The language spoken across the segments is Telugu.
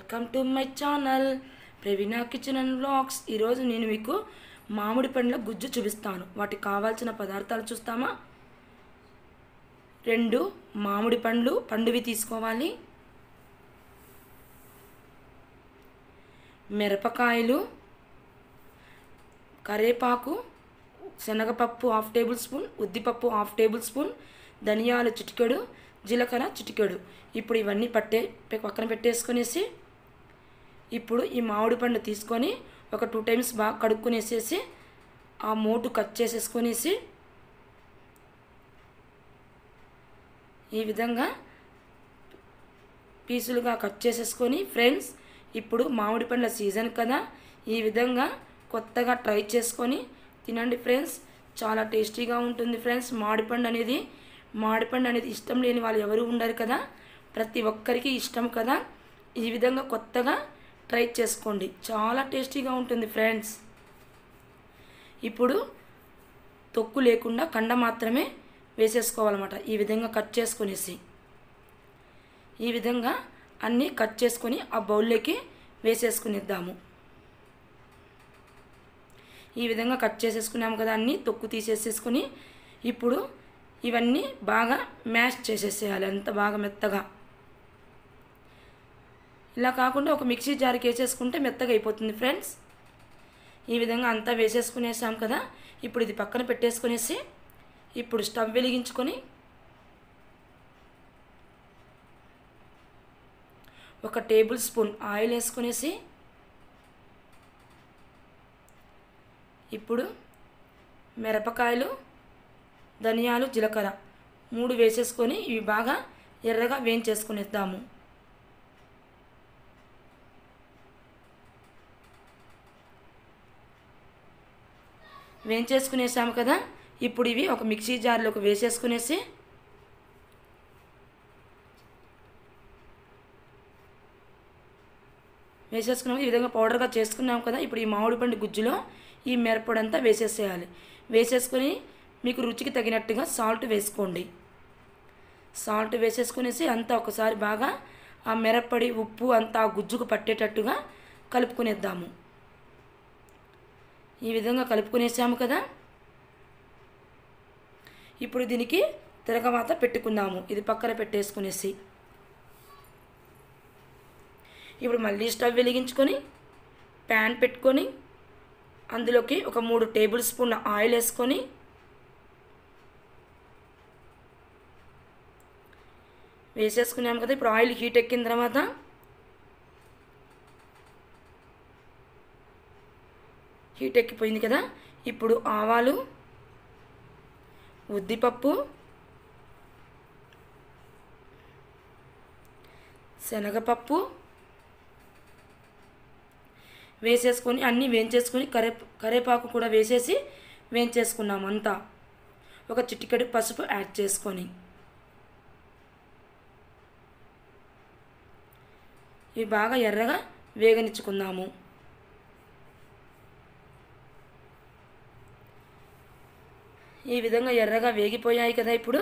welcome to my channel Praveena kitchen and vlogs ఈరోజు నేను మీకు మామిడి పండ్ల గుజ్జు చూపిస్తాను వాటికి కావాల్సిన పదార్థాలు చూస్తామా రెండు మామిడి పండ్లు పండువి తీసుకోవాలి మిరపకాయలు కరేపాకు శనగపప్పు హాఫ్ టేబుల్ స్పూన్ ఉద్దిపప్పు హాఫ్ టేబుల్ స్పూన్ ధనియాలు చిటికెడు జీలకర్ర చిటికెడు ఇప్పుడు ఇవన్నీ పట్టే పక్కన పెట్టేసుకునేసి ఇప్పుడు ఈ మామిడి పండు తీసుకొని ఒక టూ టైమ్స్ బాగా కడుక్కునేసేసి ఆ మోటు కట్ చేసేసుకొనేసి ఈ విధంగా పీసులుగా కట్ చేసేసుకొని ఫ్రెండ్స్ ఇప్పుడు మామిడి పండ్ల సీజన్ కదా ఈ విధంగా కొత్తగా ట్రై చేసుకొని తినండి ఫ్రెండ్స్ చాలా టేస్టీగా ఉంటుంది ఫ్రెండ్స్ మామిడిపండు అనేది మామిడిపండు అనేది ఇష్టం లేని వాళ్ళు ఎవరు ఉండరు కదా ప్రతి ఒక్కరికి ఇష్టం కదా ఈ విధంగా కొత్తగా ట్రై చేసుకోండి చాలా టేస్టీగా ఉంటుంది ఫ్రెండ్స్ ఇప్పుడు తొక్కు లేకుండా కండ మాత్రమే వేసేసుకోవాలన్నమాట ఈ విధంగా కట్ చేసుకునేసి ఈ విధంగా అన్నీ కట్ చేసుకొని ఆ బౌల్లోకి వేసేసుకునిద్దాము ఈ విధంగా కట్ చేసేసుకున్నాము కదా అన్నీ తొక్కు తీసేసేసుకుని ఇప్పుడు ఇవన్నీ బాగా మ్యాష్ చేసేసేయాలి అంత బాగా మెత్తగా ఇలా కాకుండా ఒక మిక్సీ జార్కి వేసేసుకుంటే మెత్తగా అయిపోతుంది ఫ్రెండ్స్ ఈ విధంగా అంతా వేసేసుకునేసాం కదా ఇప్పుడు ఇది పక్కన పెట్టేసుకునేసి ఇప్పుడు స్టవ్ వెలిగించుకొని ఒక టేబుల్ స్పూన్ ఆయిల్ వేసుకునేసి ఇప్పుడు మిరపకాయలు ధనియాలు జీలకర్ర మూడు వేసేసుకొని ఇవి బాగా ఎర్రగా వేయించేసుకునేద్దాము వేయించేసుకునేసాము కదా ఇప్పుడు ఇవి ఒక మిక్సీ జార్లోకి వేసేసుకునేసి వేసేసుకున్నాము ఈ విధంగా పౌడర్గా చేసుకున్నాం కదా ఇప్పుడు ఈ మామిడి పండు గుజ్జులో ఈ మిరప్పొడి అంతా వేసేసేయాలి వేసేసుకొని మీకు రుచికి తగినట్టుగా సాల్ట్ వేసుకోండి సాల్ట్ వేసేసుకునేసి అంతా ఒకసారి బాగా ఆ మిరప్పొడి ఉప్పు అంతా ఆ గుజ్జుకు పట్టేటట్టుగా కలుపుకునేద్దాము ఈ విధంగా కలుపుకునేసాము కదా ఇప్పుడు దీనికి తిరగమాత పెట్టుకుందాము ఇది పక్కన పెట్టేసుకునేసి ఇప్పుడు మళ్ళీ స్టవ్ వెలిగించుకొని ప్యాన్ పెట్టుకొని అందులోకి ఒక మూడు టేబుల్ స్పూన్ ఆయిల్ వేసుకొని వేసేసుకున్నాము కదా ఇప్పుడు ఆయిల్ హీట్ ఎక్కిన తర్వాత హీట్ ఎక్కిపోయింది కదా ఇప్పుడు ఆవాలు ఉద్దిపప్పు శనగపప్పు వేసేసుకొని అన్నీ వేయించేసుకొని కరే కరేపాకు కూడా వేసేసి వేయించేసుకున్నాం అంతా ఒక చిటికెడు పసుపు యాడ్ చేసుకొని ఇవి బాగా ఎర్రగా వేగనిచ్చుకుందాము ఈ విధంగా ఎర్రగా వేగిపోయాయి కదా ఇప్పుడు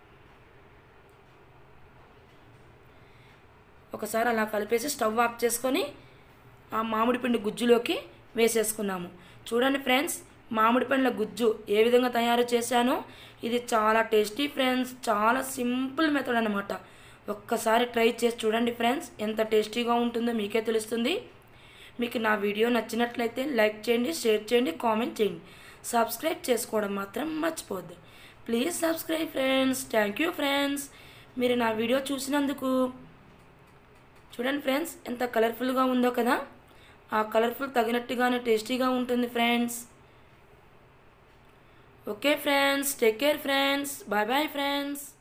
ఒకసారి అలా కలిపేసి స్టవ్ ఆఫ్ చేసుకొని ఆ మామిడి పిండి గుజ్జులోకి వేసేసుకున్నాము చూడండి ఫ్రెండ్స్ మామిడి పండ్ల గుజ్జు ఏ విధంగా తయారు చేశానో ఇది చాలా టేస్టీ ఫ్రెండ్స్ చాలా సింపుల్ మెథడ్ అనమాట ఒక్కసారి ట్రై చేసి చూడండి ఫ్రెండ్స్ ఎంత టేస్టీగా ఉంటుందో మీకే తెలుస్తుంది మీకు నా వీడియో నచ్చినట్లయితే లైక్ చేయండి షేర్ చేయండి కామెంట్ చేయండి సబ్స్క్రైబ్ చేసుకోవడం మాత్రం మర్చిపోద్దు please subscribe friends thank you friends మీరు నా వీడియో చూసినందుకు చూడండి ఫ్రెండ్స్ ఎంత కలర్ఫుల్గా ఉందో కదా ఆ కలర్ఫుల్ తగినట్టుగానే టేస్టీగా ఉంటుంది friends okay friends take care friends bye bye friends